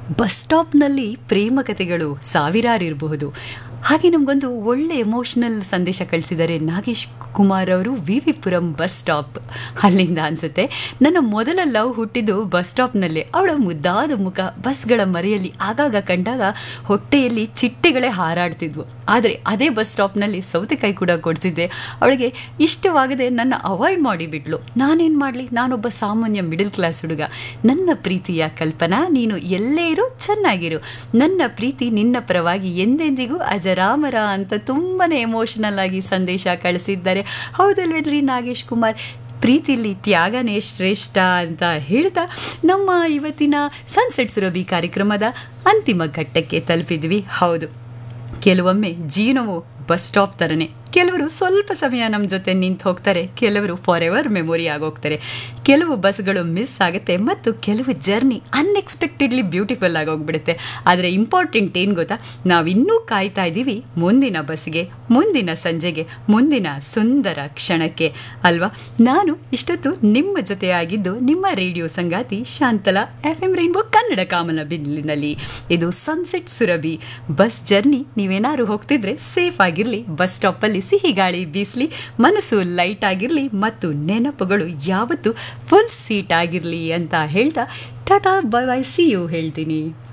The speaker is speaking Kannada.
ಬಸ್ ಸ್ಟಾಪ್ನಲ್ಲಿ ಪ್ರೇಮ ಕಥೆಗಳು ಸಾವಿರಾರು ಇರಬಹುದು ಹಾಗೆ ನಮಗೊಂದು ಒಳ್ಳೆ ಎಮೋಷನಲ್ ಸಂದೇಶ ಕಳಿಸಿದ್ದಾರೆ ನಾಗೇಶ್ ಕುಮಾರ್ ಅವರು V V Puram bus stop ಅಲ್ಲಿಂದ ಅನ್ಸುತ್ತೆ ನನ್ನ ಮೊದಲ ಲವ್ ಹುಟ್ಟಿದ್ದು ಬಸ್ ಸ್ಟಾಪ್ನಲ್ಲೇ ಅವಳ ಮುದ್ದಾದ ಮುಖ ಬಸ್ಗಳ ಮರೆಯಲ್ಲಿ ಆಗಾಗ ಕಂಡಾಗ ಹೊಟ್ಟೆಯಲ್ಲಿ ಚಿಟ್ಟೆಗಳೇ ಹಾರಾಡ್ತಿದ್ವು ಆದರೆ ಅದೇ ಬಸ್ ಸ್ಟಾಪ್ನಲ್ಲಿ ಸೌತೆಕಾಯಿ ಕೂಡ ಕೊಡಿಸಿದ್ದೆ ಅವಳಿಗೆ ಇಷ್ಟವಾಗದೆ ನನ್ನ ಅವಾಯ್ಡ್ ಮಾಡಿಬಿಟ್ಲು ನಾನೇನು ಮಾಡಲಿ ನಾನೊಬ್ಬ ಸಾಮಾನ್ಯ ಮಿಡಲ್ ಕ್ಲಾಸ್ ಹುಡುಗ ನನ್ನ ಪ್ರೀತಿಯ ಕಲ್ಪನಾ ನೀನು ಎಲ್ಲೇ ಇರು ಚೆನ್ನಾಗಿರು ನನ್ನ ಪ್ರೀತಿ ನಿನ್ನ ಪರವಾಗಿ ಎಂದೆಂದಿಗೂ ಅಜರಾಮರ ಅಂತ ತುಂಬಾನೇ ಎಮೋಷನಲ್ ಆಗಿ ಸಂದೇಶ ಕಳಿಸಿದ್ದಾರೆ ಹೌದಲ್ವೇನ್ರಿ ನಾಗೇಶ್ ಕುಮಾರ್ ಪ್ರೀತಿಲಿ ತ್ಯಾಗನೇ ಶ್ರೇಷ್ಠ ಅಂತ ಹೇಳ್ತಾ ನಮ್ಮ ಇವತ್ತಿನ ಸನ್ಸೆಟ್ ಸುರಭಿ ಕಾರ್ಯಕ್ರಮದ ಅಂತಿಮ ಘಟ್ಟಕ್ಕೆ ತಲುಪಿದ್ವಿ ಹೌದು ಕೆಲವೊಮ್ಮೆ ಜೀವನವು ಬಸ್ ಸ್ಟಾಪ್ ಥರನೇ ಕೆಲವರು ಸ್ವಲ್ಪ ಸಮಯ ನಮ್ಮ ಜೊತೆ ನಿಂತು ಹೋಗ್ತಾರೆ ಕೆಲವರು ಫಾರ್ ಎವರ್ ಮೆಮೊರಿ ಆಗೋಗ್ತಾರೆ ಕೆಲವು ಬಸ್ಗಳು ಮಿಸ್ ಆಗುತ್ತೆ ಮತ್ತು ಕೆಲವು ಜರ್ನಿ ಅನ್ಎಕ್ಸ್ಪೆಕ್ಟೆಡ್ಲಿ ಬ್ಯೂಟಿಫುಲ್ ಆಗೋಗ್ಬಿಡುತ್ತೆ ಆದರೆ ಇಂಪಾರ್ಟೆಂಟ್ ಏನು ಗೊತ್ತಾ ನಾವಿನ್ನೂ ಕಾಯ್ತಾ ಇದ್ದೀವಿ ಮುಂದಿನ ಬಸ್ಗೆ ಮುಂದಿನ ಸಂಜೆಗೆ ಮುಂದಿನ ಸುಂದರ ಕ್ಷಣಕ್ಕೆ ಅಲ್ವಾ ನಾನು ಇಷ್ಟೊತ್ತು ನಿಮ್ಮ ಜೊತೆಯಾಗಿದ್ದು ನಿಮ್ಮ ರೇಡಿಯೋ ಸಂಗಾತಿ Shantala F M rainbow Kannada ಕಾಮನ ಬಿಲ್ಲಿನಲ್ಲಿ ಇದು ಸನ್ಸೆಟ್ ಸುರಭಿ ಬಸ್ ಜರ್ನಿ ನೀವೇನಾದ್ರು ಹೋಗ್ತಿದ್ರೆ ಸೇಫ್ ಆಗಿರಲಿ ಬಸ್ ಸ್ಟಾಪಲ್ಲಿ ಸಿಹಿ ಗಾಳಿ ಬೀಸಲಿ ಮನಸ್ಸು ಲೈಟ್ ಆಗಿರಲಿ ಮತ್ತು ನೆನಪುಗಳು ಯಾವತ್ತೂ ಫುಲ್ ಸೀಟ್ ಆಗಿರಲಿ ಅಂತ ಹೇಳ್ತಾ tata bye bye see you ಹೇಳ್ತೀನಿ